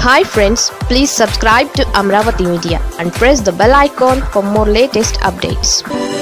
hi friends please subscribe to Amaravati media and press the bell icon for more latest updates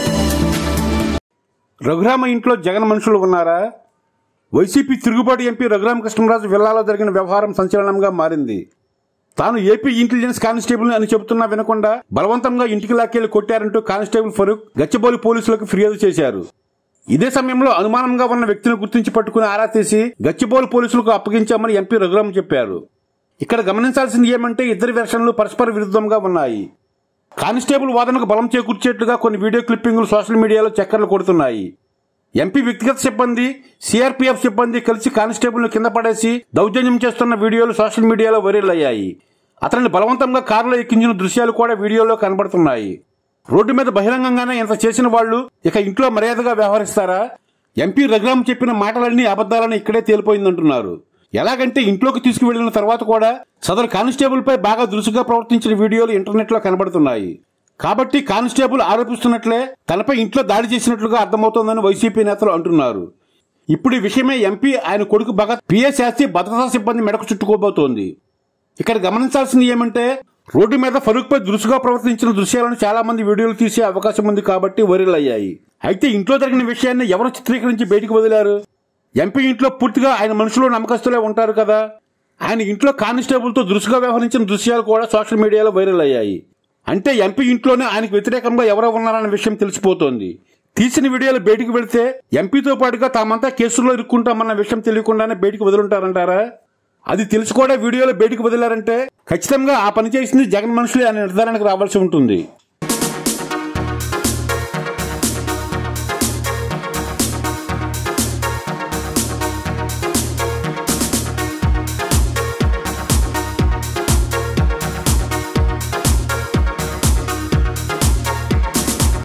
Raghurama ఇంట్లో జగన్ మనుషులు ఉన్నారా YCP తిరుగుబాటు MP Raghurama Krishnaraju విల్లాలో జరిగిన వ్యవహారం సంచలనంగా మారింది తాను ఏపీ ఇంటెలిజెన్స్ కానిస్టేబుల్ అని చెబుతున్నా వినకుండా బలవంతంగా ఇంటికి లాక్కెళ్లి కొట్టారంటూ కానిస్టేబుల్ ఫరూక్ గచ్చిబౌలి పోలీసులకు ఫిర్యాదు చేశారు ఇదే సమయంలో అనుమానంగా ఉన్న వ్యక్తిని గుర్తించి పట్టుకుని ఆరా తీసి గచ్చిబౌలి పోలీసులకు అప్పగించామని ఎంపీ రఘురామ చెప్పారు ఇక్కడ గమనించాల్సింది ఏమంటే ఇద్దరి వెర్షన్లు పరస్పర విరుద్ధంగా ఉన్నాయి కానిస్టేబుల్ వాదనకు బలం చేకూర్చేట్లుగా కొన్ని వీడియో క్లిప్పింగ్లు సోషల్ మీడియాలో చక్కర్లు కొడుతున్నాయి ఎంపీ వ్యక్తిగత సిబ్బంది సిఆర్పీఎఫ్ సిబ్బంది కలిసి కానిస్టేబుల్ను కింద పడేసి దౌర్జన్యం చేస్తున్న వీడియోలు సోషల్ మీడియాలో వైరల్ అయ్యాయి అతన్ని బలవంతంగా కారులో ఎక్కించిన దృశ్యాలు కూడా వీడియోలో కనబడుతున్నాయి రోడ్డు మీద బహిరంగంగానే ఇంత చేసిన వాళ్ళు ఇక ఇంట్లో మర్యాదగా వ్యవహరిస్తారా ఎంపీ రఘురామ్ చెప్పిన మాటలన్నీ అబద్దాలని ఇక్కడే తేలిపోయిందంటున్నారు ఎలాగంటే ఇంట్లోకి తీసుకువెళ్లిన తర్వాత కూడా సదరు కానిస్టేబుల్ పై బాగా దురుసుగా ప్రవర్తించిన వీడియోలు ఇంటర్నెట్ లో కనబడుతున్నాయి కాబట్టి కానిస్టేబుల్ ఆరోపిస్తున్నట్లే తనపై ఇంట్లో దాడి చేసినట్లుగా అర్థమవుతోందని వైసీపీ నేతలు అంటున్నారు ఇప్పుడు ఈ విషయమే ఎంపీ ఆయన కొడుకు భగత్ పిఎస్ శాస్త్రి భద్రతా సిబ్బంది మెడకు చుట్టుకోబోతోంది ఇక్కడ గమనించాల్సింది ఏమంటే రోడ్డు మీద ఫరూక్ పై దురుసుగా ప్రవర్తించిన దృశ్యాలను చాలా మంది వీడియోలు తీసే అవకాశం ఉంది కాబట్టి వైరల్ అయ్యాయి అయితే ఇంట్లో జరిగిన విషయాన్ని ఎవరు చిత్రీకరించి బయటికి వదిలారు ఎంపీ ఇంట్లో పూర్తిగా ఆయన మనుషులు నమ్మకస్తులే ఉంటారు కదా ఆయన ఇంట్లో కానిస్టేబుల్ తో దురుసుగా వ్యవహరించిన దృశ్యాలు కూడా సోషల్ మీడియాలో వైరల్ అయ్యాయి అంటే ఎంపీ ఇంట్లోనే ఆయనకు వ్యతిరేకంగా ఎవరో ఉన్నారన్న విషయం తెలిసిపోతోంది తీసిన వీడియోలు బయటికి వెళితే ఎంపీతో పాటుగా తామంతా కేసుల్లో ఇరుక్కుంటామన్న విషయం తెలియకుండానే బయటికి వదులుంటారంటారా అది తెలిసి కూడా వీడియోలో బయటికి వదిలారంటే ఖచ్చితంగా ఆ పని చేసింది జగన్ మనుషులే అనే నిర్ధారణకు రావాల్సి ఉంటుంది